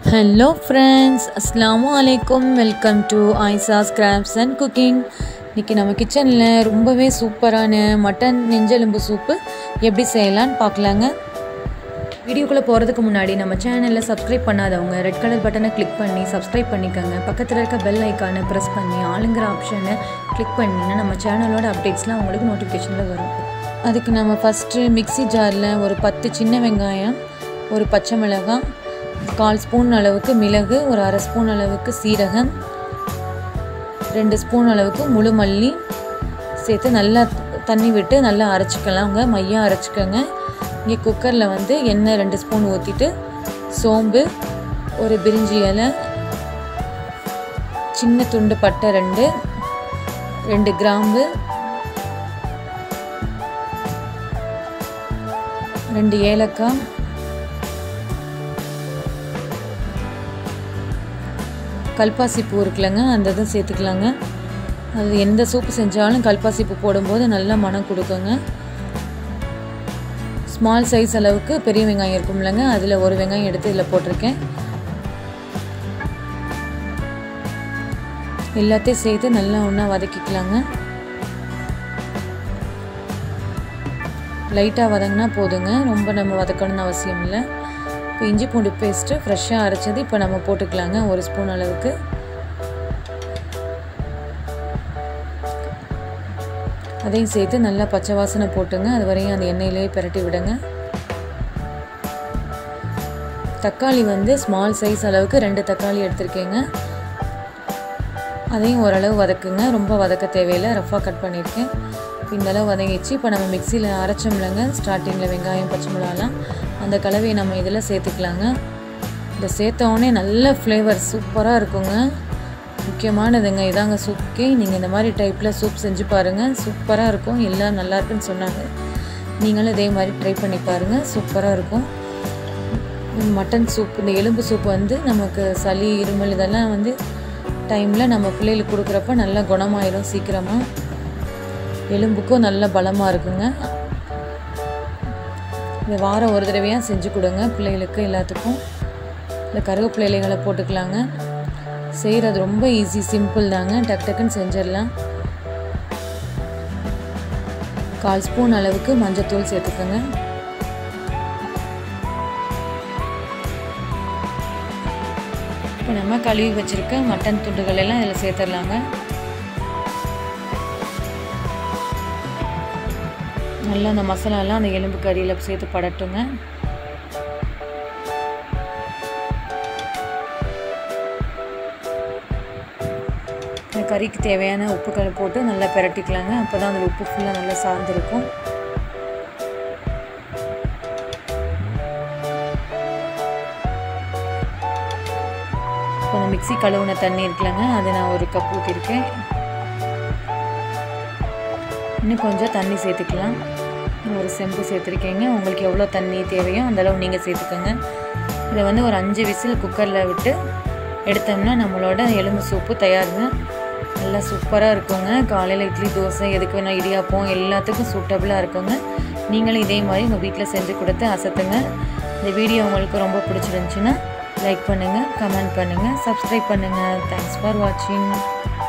hello friends அஸ்ஸலாமு அலைக்கும் welcome to Aisha's crafts and cooking இன்றைக்கி நம்ம கிச்சனில் ரொம்பவே சூப்பரான மட்டன் நெஞ்செலும்பு சூப்பு எப்படி செய்யலான்னு பார்க்கலாங்க வீடியோக்குள்ளே போகிறதுக்கு முன்னாடி நம்ம சேனலில் சப்ஸ்கிரைப் பண்ணாதவங்க ரெட் கலர் பட்டனை கிளிக் பண்ணி சப்ஸ்கிரைப் பண்ணிக்கோங்க பக்கத்தில் இருக்க பெல் ஐக்கானை ப்ரெஸ் பண்ணி ஆளுங்கிற ஆப்ஷனை கிளிக் பண்ணிங்கன்னா நம்ம சேனலோட அப்டேட்ஸ்லாம் உங்களுக்கு நோட்டிஃபிகேஷனில் வரும் அதுக்கு நம்ம ஃபஸ்ட்டு மிக்ஸி ஜாரில் ஒரு பத்து சின்ன வெங்காயம் ஒரு பச்சை மிளகாய் கால் ஸ்பூன் அளவுக்கு மிளகு ஒரு அரை ஸ்பூன் அளவுக்கு சீரகம் ரெண்டு ஸ்பூன் அளவுக்கு முழு மல்லி சேர்த்து நல்லா தண்ணி விட்டு நல்லா அரைச்சிக்கலாங்க மையாக அரைச்சிக்கோங்க இங்கே குக்கரில் வந்து எண்ணெய் ரெண்டு ஸ்பூன் ஊற்றிட்டு சோம்பு ஒரு பிரிஞ்சி இலை சின்ன துண்டு பட்டை ரெண்டு ரெண்டு கிராம்பு ரெண்டு ஏலக்காய் கல்பாசி பூ இருக்குல்லங்க அந்த இதுவும் சேர்த்துக்கலாங்க அது எந்த சூப்பு செஞ்சாலும் கல்பாசி பூ போடும்போது நல்லா மனம் கொடுக்குங்க ஸ்மால் சைஸ் அளவுக்கு பெரிய வெங்காயம் இருக்கும்லங்க அதில் ஒரு வெங்காயம் எடுத்து இதில் போட்டிருக்கேன் எல்லாத்தையும் சேர்த்து நல்லா ஒன்றா வதக்கிக்கலாங்க லைட்டாக வதங்கினா போதுங்க ரொம்ப நம்ம வதக்கணும்னு அவசியம் இல்லை இப்போ இஞ்சி பூண்டு பேஸ்ட்டு ஃப்ரெஷ்ஷாக அரைச்சது இப்போ நம்ம போட்டுக்கலாங்க ஒரு ஸ்பூன் அளவுக்கு அதையும் சேர்த்து நல்லா பச்சை வாசனை போட்டுங்க அது வரையும் அந்த எண்ணெயிலேயே பிரட்டி விடுங்க தக்காளி வந்து ஸ்மால் சைஸ் அளவுக்கு ரெண்டு தக்காளி எடுத்திருக்கேங்க அதையும் ஓரளவு வதக்குங்க ரொம்ப வதக்க தேவையில்லை ரஃபாக கட் பண்ணியிருக்கேன் இந்த அளவு வதங்கிச்சு இப்போ நம்ம மிக்சியில் அரைச்சோம்லங்க ஸ்டார்டிங்கில் வெங்காயம் பச்சை மிளகாலாம் அந்த கலவையை நம்ம இதில் சேர்த்துக்கலாங்க இதை சேர்த்தோடனே நல்ல ஃப்ளேவர் சூப்பராக இருக்குங்க முக்கியமானதுங்க இதாங்க சூப்புக்கே நீங்கள் இந்த மாதிரி டைப்பில் சூப் செஞ்சு பாருங்கள் சூப்பராக இருக்கும் எல்லாம் நல்லா இருக்குன்னு சொன்னாங்க நீங்களும் இதே மாதிரி ட்ரை பண்ணி பாருங்கள் சூப்பராக இருக்கும் மட்டன் சூப் இந்த எலும்பு சூப் வந்து நமக்கு சளி இருமல் இதெல்லாம் வந்து டைமில் நம்ம பிள்ளைகளுக்கு கொடுக்குறப்ப நல்லா குணமாயிடும் சீக்கிரமாக எலும்புக்கும் நல்ல பலமாக இருக்குங்க இந்த வாரம் ஒரு தடவையாக செஞ்சு கொடுங்க பிள்ளைகளுக்கு எல்லாத்துக்கும் இந்த கருவேப்பிலை இலைகளை போட்டுக்கலாங்க செய்கிறது ரொம்ப ஈஸி சிம்பிள் தாங்க டக் டக்குன்னு செஞ்சிடலாம் கால் ஸ்பூன் அளவுக்கு மஞ்சத்தூள் சேர்த்துக்கோங்க இப்போ நம்ம கழுவி வச்சுருக்க மட்டன் துண்டுகள் எல்லாம் இதில் சேர்த்துடலாங்க நல்லா அந்த மசாலாலாம் அந்த எலும்பு கறியில் சேர்த்து படட்டுங்க இந்த கறிக்கு தேவையான உப்புக்களை போட்டு நல்லா பிரட்டிக்கலாங்க அப்போ தான் அதில் உப்பு ஃபுல்லாக நல்லா சார்ந்திருக்கும் இப்போ அந்த மிக்சி கழுவுன தண்ணி இருக்குல்லங்க அதை நான் ஒரு கப் ஊற்றிருக்கேன் இன்னும் கொஞ்சம் தண்ணி சேர்த்துக்கலாம் ஒரு செம்பு சேர்த்துருக்கீங்க உங்களுக்கு எவ்வளோ தண்ணி தேவையோ அந்தளவு நீங்கள் சேர்த்துக்கோங்க இதை வந்து ஒரு அஞ்சு விசில் குக்கரில் விட்டு எடுத்தோம்னா நம்மளோட எலும்பு சூப்பு தயாருங்க நல்லா சூப்பராக இருக்குங்க காலையில் இட்லி தோசை எதுக்கு வேணால் இடியாப்பம் எல்லாத்துக்கும் சூட்டபுளாக இருக்குங்க நீங்களும் இதே மாதிரி உங்கள் வீட்டில் செஞ்சு கொடுத்து அசத்துங்க இந்த வீடியோ உங்களுக்கு ரொம்ப பிடிச்சிருந்துச்சின்னா லைக் பண்ணுங்கள் கமெண்ட் பண்ணுங்கள் சப்ஸ்கிரைப் பண்ணுங்கள் தேங்க்ஸ் ஃபார் வாட்சிங்